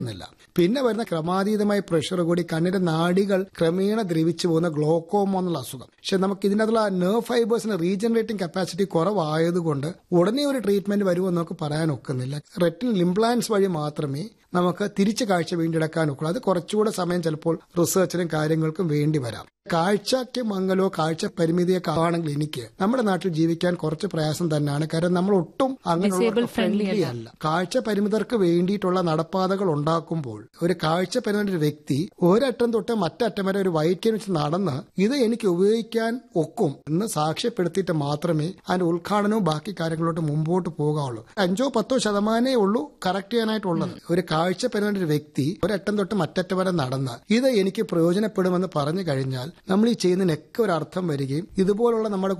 ില്ല പിന്നെ വരുന്ന ക്രമാതീതമായ പ്രഷർ കൂടി കണ്ണിന്റെ നാഡികൾ ക്രമേണ ദ്രവിച്ചു പോകുന്ന ഗ്ലോക്കോമ എന്നുള്ള അസുഖം പക്ഷെ നമുക്ക് ഇതിനകത്തുള്ള നെർവ് ഫൈബേഴ്സിന് റീജനറേറ്റിംഗ് കപ്പാസിറ്റി കുറവായതുകൊണ്ട് ഉടനെ ഒരു ട്രീറ്റ്മെന്റ് വരുമെന്ന് നമുക്ക് പറയാൻ ഒക്കുന്നില്ല റെറ്റിൻ ഇംപ്ലാന്റ്സ് വഴി മാത്രമേ നമുക്ക് തിരിച്ച് കാഴ്ച വീണ്ടെടുക്കാൻ ഒക്കുള്ളൂ അത് കുറച്ചുകൂടെ സമയം ചിലപ്പോൾ റിസർച്ചിനും കാര്യങ്ങൾക്കും വേണ്ടി വരാം കാഴ്ചയ്ക്ക് മംഗലോ കാഴ്ച പരിമിതിയൊക്കെ ആണെങ്കിൽ എനിക്ക് നമ്മുടെ നാട്ടിൽ ജീവിക്കാൻ കുറച്ച് പ്രയാസം തന്നെയാണ് കാരണം നമ്മൾ ഒട്ടും അങ്ങനെയുള്ള ഫ്രണ്ട്ലി അല്ല കാഴ്ച പരിമിതർക്ക് വേണ്ടിയിട്ടുള്ള നടപ്പാതകൾ ഉണ്ടാക്കുമ്പോൾ ഒരു കാഴ്ച പരിമിത ഒരു വ്യക്തി ഒരറ്റം തൊട്ട് മറ്ററ്റം വരെ ഒരു വൈറ്റ് വെച്ച് നടന്ന് ഇത് എനിക്ക് ഉപയോഗിക്കാൻ ഒക്കും എന്ന് സാക്ഷ്യപ്പെടുത്തിയിട്ട് മാത്രമേ അതിന്റെ ഉദ്ഘാടനവും ബാക്കി കാര്യങ്ങളോട്ട് മുമ്പോട്ട് പോകാവുള്ളൂ അഞ്ചോ പത്തോ ശതമാനമേ ഉള്ളൂ കറക്റ്റ് ചെയ്യാനായിട്ടുള്ളത് ഒരു കാഴ്ച പരിമിത ഒരു വ്യക്തി ഒരറ്റം തൊട്ട് മറ്ററ്റം വരെ നടന്ന് ഇത് എനിക്ക് പ്രയോജനപ്പെടുമെന്ന് പറഞ്ഞു കഴിഞ്ഞാൽ നമ്മൾ ഈ ചെയ്യുന്നതിനൊക്കെ ഒരു അർത്ഥം വരികയും ഇതുപോലുള്ള നമ്മുടെ